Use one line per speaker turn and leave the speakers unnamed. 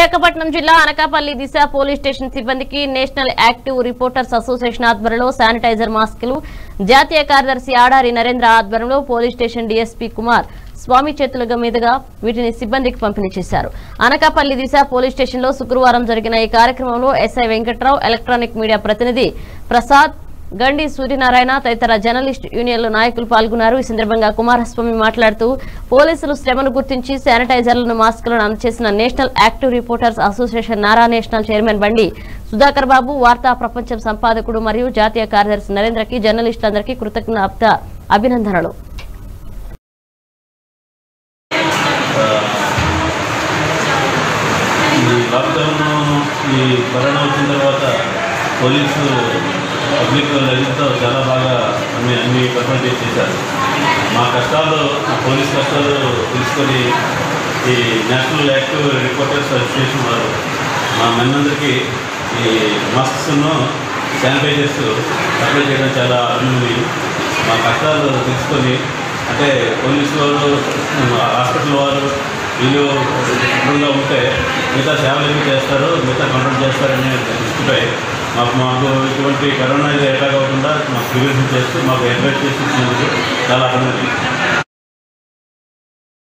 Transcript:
విశాఖపట్నం జిల్లా Anakapalli Disha police station సిబ్బందికి national active reporters association ఆధ్వర్యంలో శానిటైజర్ మాస్కులు జాతీయ కార్యదర్శి ఆడారి నరేంద్ర ఆధ్వర్యంలో police station DSP Kumar Swamy చేతుల మీదుగా వీటిని సిబ్బందికి పంపిణీ చేశారు అనకాపల్లి దిశ పోలీస్ స్టేషన్ లో శుక్రవారం జరిగిన ఈ కార్యక్రమంలో ఎస్ఐ వెంకట్రావు ఎలక్ట్రానిక్ మీడియా ప్రతినిధి ప్రసాద్ గండి సూర్యనారాయణ తదితర జర్నలిస్ట్ యూనియన్ల నాయకులు పాల్గొన్నారు ఈ సందర్భంగా కుమారస్వామి మాట్లాడుతూ పోలీసులు శ్రమను గుర్తించి శానిటైజర్లను మాస్కులను అందజేసిన నేషనల్ యాక్టివ్ రిపోర్టర్స్ అసోసియేషన్ నారా నేషనల్ చైర్మన్ బండి సుధాకర్ బాబు వార్తా ప్రపంచం సంపాదకుడు మరియు జాతీయ కార్యదర్శి నరేంద్రకి జర్నలిస్టులందరికీ కృతజ్ఞత అభినందనలు
ఈ లాక్డౌన్ ఈ కరోనా వచ్చిన తర్వాత పోలీసు పబ్లిక్ లైన్తో చాలా బాగా అన్ని అన్ని పర్ఫార్మ్ చేశారు మా కష్టాలు మా పోలీస్ కష్టాలు తెలుసుకొని ఈ నేషనల్ యాక్టివ్ రిపోర్టర్స్ అసోసియేషన్ వారు మా మనందరికీ ఈ మాస్క్స్ను శానిటైజర్స్ సప్లై చేయడం చాలా అభినందనీయం మా కష్టాలు తెలుసుకొని అంటే పోలీసు వాళ్ళు హాస్పిటల్ వారు వీళ్ళు శుభ్రంగా ఉంటే మిగతా సేవలు ఏమి చేస్తారు మిగతా కంట్రోల్ చేస్తారనే దృష్టిపై మాకు మాకు ఇటువంటి కరోనా ఇది ఎట్లా కాకుండా మాకు ప్రివెన్షన్ చేస్తూ మాకు అడ్వైస్ చేసి ఇచ్చినందుకు చాలా అభినందనలు